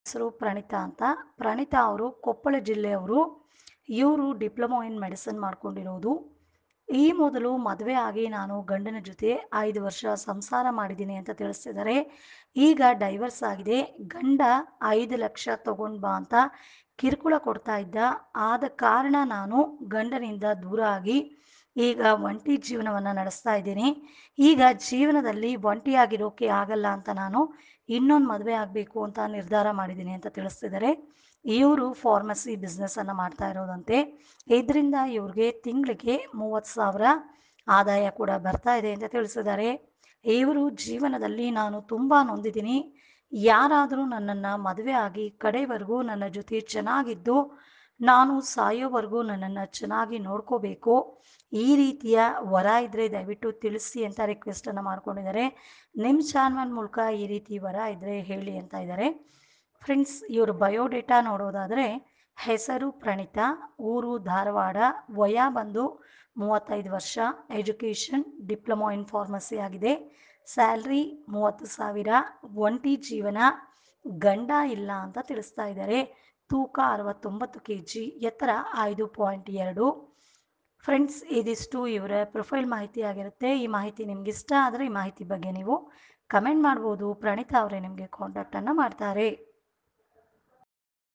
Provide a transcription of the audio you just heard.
ಹೆಸರು ಪ್ರಣೀತಾ ಅಂತ ಪ್ರಣೀತಾ ಅವರು ಕೊಪ್ಪಳ ಜಿಲ್ಲೆಯವರು ಇವರು ಡಿಪ್ಲೊಮೊ ಇನ್ ಮೆಡಿಸಿನ್ ಮಾಡ್ಕೊಂಡಿರೋದು ಈ ಮೊದಲು ಮದುವೆ ಆಗಿ ನಾನು ಗಂಡನ ಜೊತೆ ಐದು ವರ್ಷ ಸಂಸಾರ ಮಾಡಿದ್ದೀನಿ ಅಂತ ತಿಳಿಸ್ತಿದ್ದಾರೆ ಈಗ ಡೈವರ್ಸ್ ಆಗಿದೆ ಗಂಡ ಐದು ಲಕ್ಷ ತಗೊಂಡು ಬಾ ಅಂತ ಕಿರುಕುಳ ಕೊಡ್ತಾ ಇದ್ದ ಆದ ಕಾರಣ ನಾನು ಗಂಡನಿಂದ ದೂರ ಆಗಿ ಈಗ ಒಂಟಿ ಜೀವನವನ್ನು ನಡೆಸ್ತಾ ಇದ್ದೀನಿ ಈಗ ಜೀವನದಲ್ಲಿ ಒಂಟಿಯಾಗಿರೋಕೆ ಆಗಲ್ಲ ಅಂತ ನಾನು ಇನ್ನೊಂದು ಮದುವೆ ಆಗಬೇಕು ಅಂತ ನಿರ್ಧಾರ ಮಾಡಿದ್ದೀನಿ ಅಂತ ತಿಳಿಸ್ತಿದ್ದಾರೆ ಇವರು ಫಾರ್ಮಸಿ ಬಿಸ್ನೆಸ್ಸನ್ನು ಮಾಡ್ತಾ ಇರೋದಂತೆ ಇದರಿಂದ ಇವ್ರಿಗೆ ತಿಂಗಳಿಗೆ ಮೂವತ್ತು ಸಾವಿರ ಆದಾಯ ಕೂಡ ಬರ್ತಾ ಇದೆ ಅಂತ ತಿಳಿಸಿದ್ದಾರೆ ಇವರು ಜೀವನದಲ್ಲಿ ನಾನು ತುಂಬ ನೊಂದಿದ್ದೀನಿ ಯಾರಾದರೂ ನನ್ನನ್ನು ಮದುವೆ ಆಗಿ ಕಡೆವರೆಗೂ ನನ್ನ ಜೊತೆ ಚೆನ್ನಾಗಿದ್ದು ನಾನು ಸಾಯೋವರೆಗೂ ನನ್ನನ್ನು ಚೆನ್ನಾಗಿ ನೋಡ್ಕೋಬೇಕು ಈ ರೀತಿಯ ವರ ಇದ್ದರೆ ದಯವಿಟ್ಟು ತಿಳಿಸಿ ಅಂತ ರಿಕ್ವೆಸ್ಟನ್ನು ಮಾಡ್ಕೊಂಡಿದ್ದಾರೆ ನಿಮ್ಮ ಚಾನಲ್ ಮೂಲಕ ಈ ರೀತಿ ವರ ಇದ್ದರೆ ಹೇಳಿ ಅಂತ ಇದ್ದಾರೆ ಫ್ರೆಂಡ್ಸ್ ಇವ್ರ ಬಯೋಡೇಟಾ ನೋಡೋದಾದರೆ ಹೆಸರು ಪ್ರಣೀತಾ ಊರು ಧಾರವಾಡ ವಯ ಬಂದು ಮೂವತ್ತೈದು ವರ್ಷ ಎಜುಕೇಷನ್ ಡಿಪ್ಲೊಮೊ ಇನ್ ಫಾರ್ಮಸಿ ಆಗಿದೆ ಸ್ಯಾಲ್ರಿ ಮೂವತ್ತು ಸಾವಿರ ಒಂಟಿ ಜೀವನ ಗಂಡ ಇಲ್ಲ ಅಂತ ತಿಳಿಸ್ತಾ ಇದ್ದಾರೆ ತೂಕ ಅರವತ್ತೊಂಬತ್ತು ಕೆ ಜಿ ಎತ್ತರ ಐದು ಪಾಯಿಂಟ್ ಎರಡು ಫ್ರೆಂಡ್ಸ್ ಇದಿಷ್ಟು ಇವರ ಪ್ರೊಫೈಲ್ ಮಾಹಿತಿ ಆಗಿರುತ್ತೆ ಈ ಮಾಹಿತಿ ನಿಮ್ಗೆ ಇಷ್ಟ ಆದರೆ ಈ ಮಾಹಿತಿ ಬಗ್ಗೆ ನೀವು ಕಮೆಂಟ್ ಮಾಡ್ಬೋದು ಪ್ರಣೀತಾ ಅವರೇ ನಿಮಗೆ ಕಾಂಟ್ಯಾಕ್ಟನ್ನು ಮಾಡ್ತಾರೆ